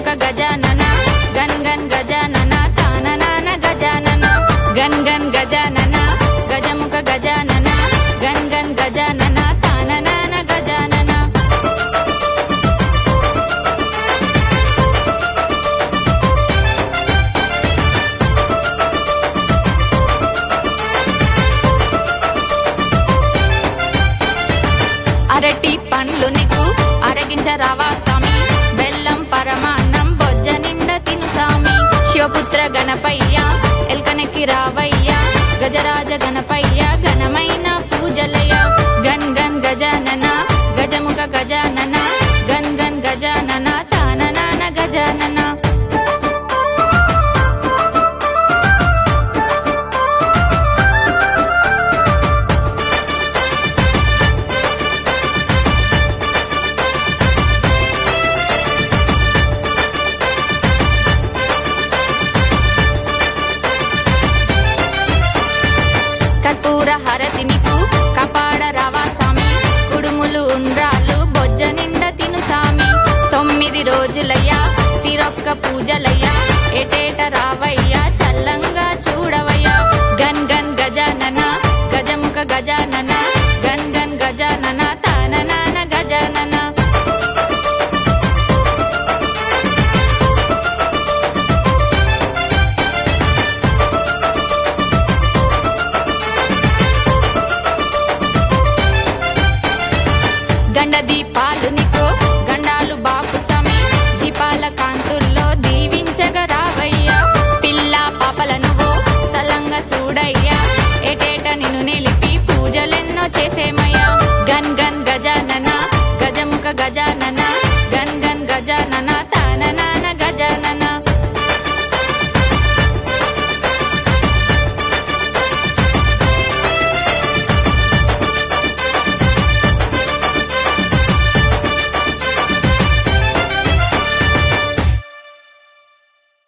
గజముఖ గజానన గన్ గన్ గజానన తాననాన గజానన గన్ గన్ గజానన గజముఖ గజానన గన్ గన్ గజానన తాననాన గజానన అరటి పండ్లు నీకు అరగించరావా స్వామి బెల్లం పరమాన్నం బొజ్జ నిండ తిను స్వామి శివపుత్ర గణపయ్య ఎల్కనెక్కి రావయ్య గజరాజ గణపయ్య ఘనమైన పూజలయ గన్ గన్ గజానన గజముఖ గజానన గన్ గన్ గజానన తాననాన గజానన కర్పూర హరతి నీకు కపాడ రవా స్వామి కుడుములు ఉండ్రాలు బొజ్జ నిండ తిను స్వామి తొమ్మిది రోజులయ్యా తిరొక్క పూజలయ్యా ఎటేట రావయ్యా చల్లంగా చూడవయ్యా గన్ గన్ గజానన గజముఖ గజానన గన్ గన్ గజానన తాననాన గజానన గండ దీపాలు నీకు గండాలు బాపు సమీ దీపాల కాంతుల్లో దీవించగ రావయ్యా పిల్ల పాపల నువ్వు సలంగా చూడయ్యా ఎటేట నిన్ను నిలిపి పూజలెన్నో చేసేమయ్యా గన్ గన్ గజానన గజముఖ గజానన గన్ గన్ గజానన తానన